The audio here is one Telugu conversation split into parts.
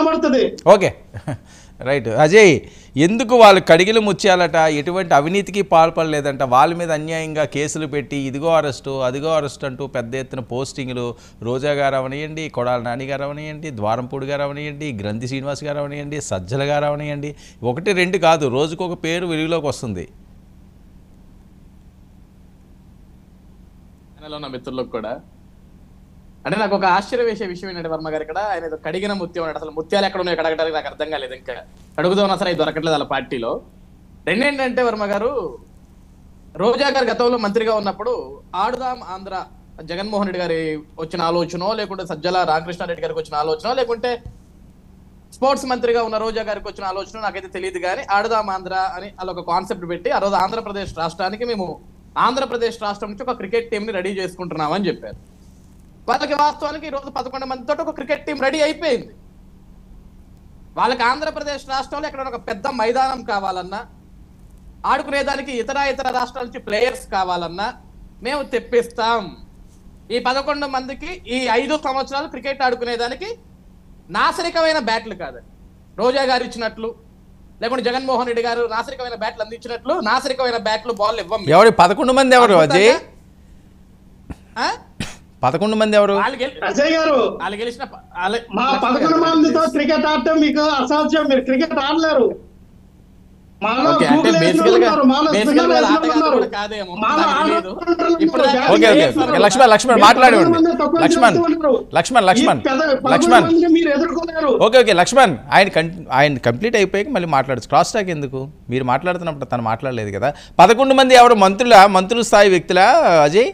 కనబడుతుంది ఓకే రైట్ అజయ్ ఎందుకు వాళ్ళు కడిగిలు ముచ్చాలట ఎటువంటి అవినీతికి పాల్పడలేదంట వాళ్ళ మీద అన్యాయంగా కేసులు పెట్టి ఇదిగో అరెస్టు అదిగో అరెస్ట్ అంటూ పెద్ద ఎత్తున పోస్టింగ్లు రోజా గారు అవనియండి కొడాల నాని గారు అవనియండి ద్వారంపూడి గారు అవనియండి గ్రంథి శ్రీనివాస్ గారు అవనియండి సజ్జల గారు అవనియండి ఒకటి రెండు కాదు రోజుకు ఒక పేరు వెలుగులోకి వస్తుంది ఆయనలో ఉన్న మిత్రులకు కూడా అంటే నాకు ఒక ఆశ్చర్య వేసే విషయం ఏంటంటే వర్మ గారు ఇక్కడ ఆయన ఏదో కడిగిన ముత్యం అన్నాడు అసలు ముత్యాలు ఎక్కడ ఉన్నాయి కడగడానికి నాకు అర్థం కాలేదు ఇంకా అడుగుదాం అసలు అవి దొరకట్లేదు వాళ్ళ పార్టీలో రెండేంటంటే వర్మ గారు రోజా గారు గతంలో మంత్రిగా ఉన్నప్పుడు ఆడుదాం ఆంధ్ర జగన్మోహన్ రెడ్డి గారి వచ్చిన ఆలోచనో లేకుంటే సజ్జల రామకృష్ణారెడ్డి గారికి వచ్చిన ఆలోచన లేకుంటే స్పోర్ట్స్ మంత్రిగా ఉన్న రోజా గారికి వచ్చిన ఆలోచన నాకైతే తెలియదు కానీ ఆడుదాం ఆంధ్ర అని అలా ఒక కాన్సెప్ట్ పెట్టి ఆ రోజు ఆంధ్రప్రదేశ్ రాష్ట్రానికి మేము ఆంధ్రప్రదేశ్ రాష్ట్రం నుంచి ఒక క్రికెట్ టీం ని రెడీ చేసుకుంటున్నామని చెప్పారు వాళ్ళకి వాస్తవానికి ఈ రోజు పదకొండు మందితో ఒక క్రికెట్ టీం రెడీ అయిపోయింది వాళ్ళకి ఆంధ్రప్రదేశ్ రాష్ట్రంలో ఎక్కడ ఒక పెద్ద మైదానం కావాలన్నా ఆడుకునేదానికి ఇతర ఇతర రాష్ట్రాల నుంచి ప్లేయర్స్ కావాలన్నా మేము తెప్పిస్తాం ఈ పదకొండు మందికి ఈ ఐదు సంవత్సరాలు క్రికెట్ ఆడుకునేదానికి నాసరికమైన బ్యాట్లు కాదు రోజా గారు ఇచ్చినట్లు లేకుంటే జగన్మోహన్ రెడ్డి గారు నాసరికమైన బ్యాట్లు అందించినట్లు నాసరికమైన బ్యాట్లు బాల్ ఇవ్వం మేము. ఎవరు పదకొండు మంది ఎవరు అజయ్ ఆ? పదకొండు మంది ఎవరు వాళ్ళు గెలి- అజయ్ గారు వాళ్ళు గెలిచిన ప- వాళ్ళ- మా పదకొండు మందితో క్రికెట్ ఆడటం మీకు అసాధ్యం మీరు క్రికెట్ ఆడలేరు మాలో ఓకే, అంటే గూగుల్ వేసిన basically వాళ్ళు గా- ఉన్నారు, మాలో basically స్పిన్నర్ గా వేసిన ఆటగాళ్ళు వాళ్ళు ఉన్నారు. కూడా కాదేమో, మాలో నాకు ఆటగాళ్ళు తెలియదు. ఉన్నారు, ఇప్పుడు బ్యాటింగ్ దాకా ఓకే ఓకే వేస్తున్నారు. ఓకే లక్ష్మణ్ లక్ష్మణ్ మీరు మాట్లాడండి పదకొండు మంది తక్కువ లక్ష్మణ్ చేస్తున్నారు. లక్ష్మణ్ లక్ష్మణ్ ఈ పెద్ద- పదకొండు లక్ష్మణ్ మందిని మీరు ఎదుర్కోలేరు ఓకే ఓకే లక్ష్మణ్ ఆయన కం ఆయన కంప్లీట్ అయిపోయాక మళ్ళీ మాట్లాడచ్చు క్రాస్ టాక్ ఎందుకు మీరు మాట్లాడుతున్నప్పుడు తను మాట్లాడలేదు కదా పదకొండు మంది ఎవరు మంత్రుల మంత్రుల స్థాయి వ్యక్తులా అజయ్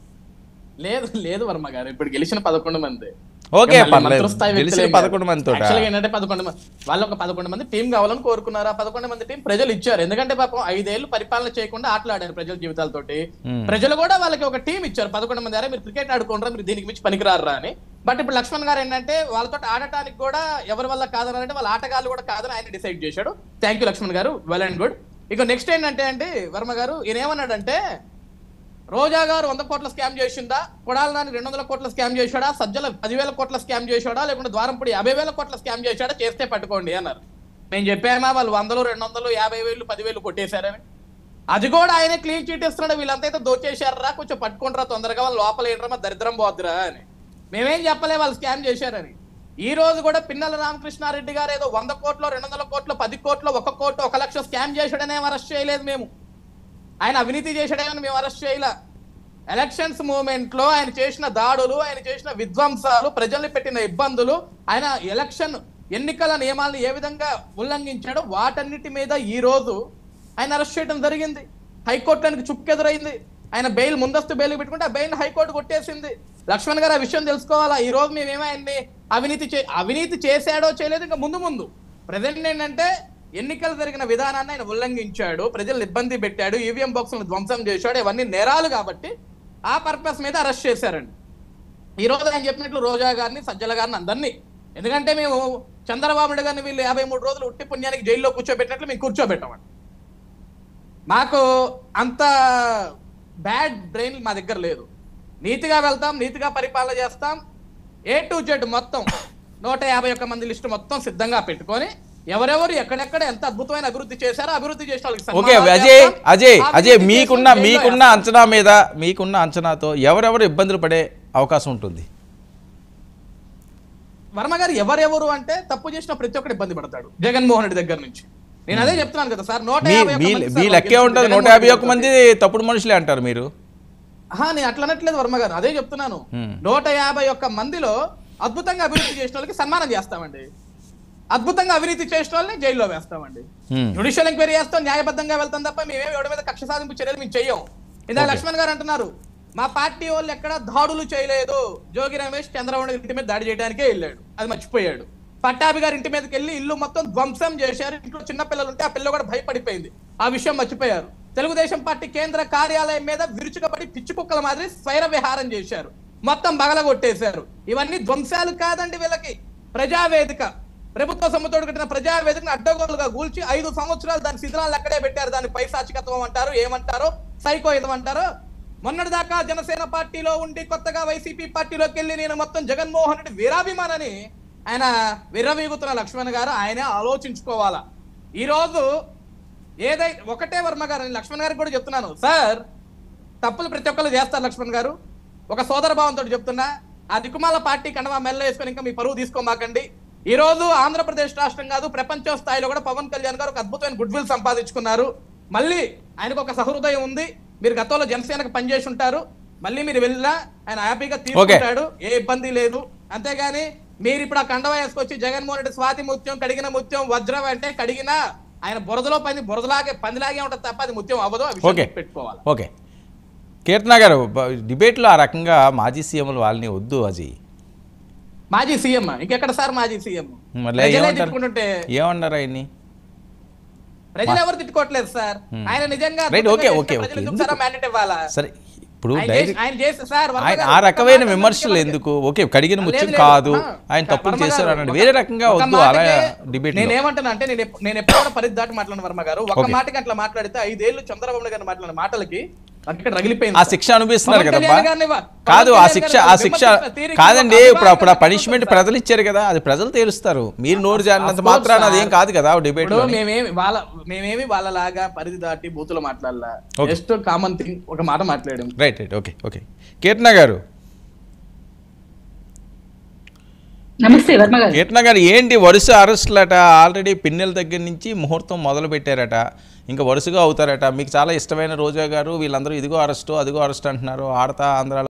లేదు లేదు వర్మ గారు ఇప్పుడు గెలిచిన పదకొండు మంది ఓకే, మళ్ళీ పర్లేదు. మంత్రస్థాయి వ్యక్తులు గెలిచిన ఏం కాదు. పదకొండు మందితోటా? Actually గా ఏంటంటే పదకొండు మంది వాళ్ళు ఒక పదకొండు మంది టీం కావాలని కోరుకున్నారు ఆ పదకొండు మంది టీం ప్రజలు ఇచ్చారు ఎందుకంటే పాపం ఐదేళ్లు పరిపాలన చేయకుండా ఆటలాడారు ప్రజల జీవితాలతోటి Hmm. ప్రజలు కూడా వాళ్ళకి ఒక టీం ఇచ్చారు పదకొండు మంది అరే మీరు క్రికెట్ ఆడుకుంటారా మీరు దీనికి మించి పనికిరారా అని బట్ ఇప్పుడు లక్ష్మణ్ గారు ఏంటంటే వాళ్ళతో ఆడటానికి కూడా ఎవరి వల్ల కాదని అంటే వాళ్ళ ఆటగాళ్ళు కూడా కాదని ఆయన డిసైడ్ చేశాడు థ్యాంక్ యూ లక్ష్మణ్ గారు వెల్ అండ్ గుడ్ ఇక నెక్స్ట్ ఏంటంటే అండి వర్మ గారు ఈయన ఏమన్నాడంటే రోజా గారు వంద కోట్ల స్కామ్ చేసిందా కొడాల నాని రెండు వందల కోట్ల స్కామ్ చేశాడా సజ్జల పదివేల కోట్ల స్కామ్ చేశాడా లేకుంటే ద్వారంపూడి యాభై వేల కోట్ల స్కామ్ చేశాడా చేస్తే పట్టుకోండి అన్నారు మేము చెప్పామా వాళ్ళు వందలు రెండు వందలు యాభై వేలు పదివేలు కొట్టేశారని అది కూడా ఆయనే క్లీన్ చీట్ ఇస్తున్నాడు వీళ్ళంతా అయితే దోచేశారా కొంచెం పట్టుకుంటారా తొందరగా వాళ్ళు లోపల ఏంట్రా మా దరిద్రం పోద్దురా అని మేమేం చెప్పలే వాళ్ళు స్కామ్ చేశారని ఈ రోజు కూడా పిన్నల రామకృష్ణారెడ్డి గారు ఏదో వంద కోట్లు రెండు వందల కోట్లు పది కోట్లు ఒక కోట్లు ఒక లక్ష స్కామ్ చేశాడనే అరెస్ట్ చేయలేదు మేము ఆయన అవినీతి చేశాడని మేము అరెస్ట్ చేయలే ఎలక్షన్స్ మూమెంట్ లో ఆయన చేసిన దాడులు ఆయన చేసిన విధ్వంసాలు ప్రజల్ని పెట్టిన ఇబ్బందులు ఆయన ఎలక్షన్ ఎన్నికల నియమాలను ఏ విధంగా ఉల్లంఘించాడో వాటన్నిటి మీద ఈ రోజు ఆయన అరెస్ట్ చేయడం జరిగింది హైకోర్టు ఆయనకు చుక్కెదురైంది ఆయన బెయిల్ ముందస్తు బెయిల్ పెట్టుకుంటే ఆ బెయిల్ హైకోర్టు కొట్టేసింది లక్ష్మణ్ గారు ఆ విషయం తెలుసుకోవాలా ఈ రోజు మేమేమో ఆయన్ని అవినీతి చే అవినీతి చేశాడో చేయలేదు ఇంకా ముందు ముందు ప్రజెంట్ ఏంటంటే ఎన్నికలు జరిగిన విధానాన్ని ఆయన ఉల్లంఘించాడు ప్రజలను ఇబ్బంది పెట్టాడు ఈవీఎం బాక్సులను ధ్వంసం చేశాడు ఇవన్నీ నేరాలు కాబట్టి ఆ పర్పస్ మీద అరెస్ట్ చేశారండి ఈ రోజు ఆయన చెప్పినట్లు రోజా గారిని సజ్జల గారిని అందరినీ ఎందుకంటే మేము చంద్రబాబు నాయుడు గారిని వీళ్ళు యాభై మూడు రోజులు ఉట్టి పుణ్యానికి జైల్లో కూర్చోబెట్టినట్లు మేము కూర్చోబెట్టామండి మాకు అంత బ్యాడ్ బ్రెయిన్ మా దగ్గర లేదు నీతిగా వెళ్తాం నీతిగా పరిపాలన చేస్తాం ఏ టు జెడ్ మొత్తం నూట యాభై ఒక్క మంది లిస్టు మొత్తం సిద్ధంగా పెట్టుకొని ఎవరెవరు ఎక్కడెక్కడ ఎంత అద్భుతమైన అభివృద్ధి చేశారో అభివృద్ధి చేసిన వాళ్ళకి ఓకే సన్మానాలు అజయ్ చేస్తాం. అజయ్ ఆ అజయ్ అభివృద్ధి మీకున్న చేసిన జైల్లో మీకున్న వేస్తాం. అంచనా మీద మీకున్న అంచనాతో ఎవరెవరు ఇబ్బందులు పడే అవకాశం ఉంటుంది వర్మ గారు ఎవరెవరు అంటే తప్పు చేసిన ప్రతి ఒక్కరు ఇబ్బంది పడతాడు జగన్మోహన్ రెడ్డి దగ్గర నుంచి నేను అదే చెప్తున్నాను కదా సార్ నూట మీ యాభై ఒక్క మీ మంది మీ సార్ లెక్కే గెలిచిన ఉంటుంది నూట జగన్మోహన్ యాభై రెడ్డి ఒక్క మంది తప్పుడు మనుషులే అంటారు మీరు ఆహా, నేను అట్లా అనట్లేదు వర్మ గారు అదే చెప్తున్నాను Hmm. నూట యాభై ఒక్క మందిలో అద్భుతంగా అభివృద్ధి చేసిన వాళ్ళకి సన్మానం చేస్తామండి అద్భుతంగా అవినీతి చేసిన వాళ్ళని జైల్లో వేస్తామండి Hmm. జుడిషియల్ ఎంక్వైరీ చేస్తాం న్యాయబద్ధంగా వెళ్తాం తప్ప మేమేమి ఎవరి మీద కక్ష సాధింపు చర్యలు మేము చెయ్యం ఇందాక Okay. లక్ష్మణ్ గారు అంటున్నారు మా పార్టీ వాళ్ళు ఎక్కడ దాడులు చేయలేదు జోగి రమేష్ చంద్రబాబు నాయుడు ఇంటి మీద దాడి చేయడానికే వెళ్ళాడు అది మర్చిపోయాడు పట్టాభి గారి ఇంటి మీదకి వెళ్ళి ఇల్లు మొత్తం ధ్వంసం చేశారు ఇంట్లో చిన్న పిల్లలు ఉంటే ఆ పిల్ల కూడా భయపడిపోయింది ఆ విషయం మర్చిపోయారు తెలుగుదేశం పార్టీ కేంద్ర కార్యాలయం మీద విరుచుకపడి పిచ్చి కుక్కల మాదిరి స్వైర విహారం చేశారు మొత్తం బగలగొట్టేశారు ఇవన్నీ ధ్వంసాలు కాదండి వీళ్ళకి ప్రజావేదిక ప్రభుత్వ సొమ్ముతోడు కట్టిన ప్రజావేదికను అడ్డగోలుగా కూల్చి ఐదు సంవత్సరాలు దాని శిథిలాలు అక్కడే పెట్టారు దాని పైశాచికత్వం అంటారు ఏమంటారో సైకోయిజం అంటారు మొన్నటిదాకా జనసేన పార్టీలో ఉండి కొత్తగా వైసీపీ పార్టీలోకి వెళ్ళి నేను మొత్తం జగన్మోహన్ రెడ్డి వీరాభిమానని ఆయన విర్రవీగుతున్న లక్ష్మణ్ గారు ఆయనే ఆలోచించుకోవాలా ఈ రోజు ఏదైతే ఒకటే వర్మ గారు నేను లక్ష్మణ్ గారికి కూడా చెప్తున్నాను సార్ తప్పులు ప్రతి ఒక్కరు చేస్తారు లక్ష్మణ్ గారు ఒక సోదర భావంతో చెప్తున్నా ఆ దిక్కుమాల పార్టీ కండవా మెల్ల వేసుకొని ఇంకా మీ పరువు తీసుకోమాకండి ఈ రోజు ఆంధ్రప్రదేశ్ రాష్ట్రం కాదు ప్రపంచ స్థాయిలో కూడా పవన్ కళ్యాణ్ గారు ఒక అద్భుతమైన గుడ్ విల్ సంపాదించుకున్నారు మళ్ళీ ఆయనకు ఒక సహృదయం ఉంది మీరు గతంలో జనసేనకు పనిచేసి ఉంటారు మళ్ళీ మీరు వెళ్ళినా ఆయన హ్యాపీగా తీసుకుంటాడు ఏ ఇబ్బంది లేదు అంతేగాని మీరు ఇప్పుడు ఆ కండవా వేసుకొచ్చి జగన్మోహన్ రెడ్డి స్వాతి ముత్యం కడిగిన ముత్యం వజ్రం అంటే కడిగిన ఆయన బురదలో పని బురదలాగే పందిలాగే ఉంటుంది తప్ప అది ముత్యం అవ్వదు ఆ విషయం ఓకే పెట్టుకోవాలి ఓకే కీర్తన గారు బ- డిబేట్లో ఆ రకంగా మాజీ సీఎంలు వాళ్ళని వద్దు అజయ్ మాజీ సీఎం ఇంకెక్కడ సార్ మాజీ సీఎం మళ్ళీ ప్రజలే ఏమంటారు తిట్టుకుంటుంటే ఏమన్నారు ఆయన్ని ప్రజలు ఎవరు తిట్టుకోవట్లేదు సార్ ఆయన నిజంగా రైట్, ఓకే, అద్భుతంగా ఓకే, చేసిన ఓకే. ప్రజలు ఎందుకు ఎందుకు? సార్ mandate ఇవ్వాలా సరే ఇప్పుడు ఆయన డైరెక్ట్ చేసి- ఆయన చేసి సార్ వర్మ ఆయన గారు ఆ ఒక్క రకమైన మాట విమర్శలు చెప్పండి. ఎందుకు ఓకే కడిగిన లేదు, ముత్యం లేదు. కాదు ఆ, ఆయన తప్పులు వర్మ చేశారు గారు, అన్నాడు ఒక- వేరే రకంగా ఒక వద్దు అలా మాటకే డిబేట్ నేను ఏమంటున్నా అంటే నేను ఎప్పు- నేను ఎప్పుడు కూడా పరిధి దాటి మాట్లాడిన వర్మ గారు ఒక ఓకే. మాటకి అట్లా మాట్లాడితే ఐదేళ్లు చంద్రబాబు నాయుడు గారు మాట్లాడిన మాటలకి నాకు ఇక్కడ రగిలిపోయింది ఆ సార్. శిక్ష అనుభవిస్తున్నారు పవన్ కదబ్బా కళ్యాణ్ గారిని వా- కాదు పవన్ ఆ కళ్యాణ్ శిక్ష గారిని ఆ శిక్ష విమర్శిస్తున్న తీరుకి కాదండి ఒక ఇప్పుడు అప్పుడు ఆ అభిమానం పనిష్మెంట్ సార్. ప్రజలు ఇచ్చారు కదా అది ప్రజలు తేలుస్తారు మీరు నోరు జారినంత Of course, మాత్రాన అదేం sir. కాదు కదా డిబేట్ ఇప్పుడు మేమేమి వాళ్ళ మేమేమి వాళ్ళలాగా పరిధి దాటి బూతులు మాట్లాడలా Okay. జస్ట్ కామన్ థింగ్ ఒక మాట మాట్లాడాం right right okay okay Keerthana గారు నమస్తే వర్మ గారు కీర్తన గారు ఏంటి వరుస అరెస్టులట ఆల్రెడీ పిన్నెల దగ్గర నుంచి ముహూర్తం మొదలు పెట్టారట ఇంకా వరుసగా అవుతారట మీకు చాలా ఇష్టమైన రోజా గారు వీళ్ళందరూ ఇదిగో అరెస్టు అదిగో అరెస్ట్ అంటున్నారు ఆడతా ఆంధ్రాలో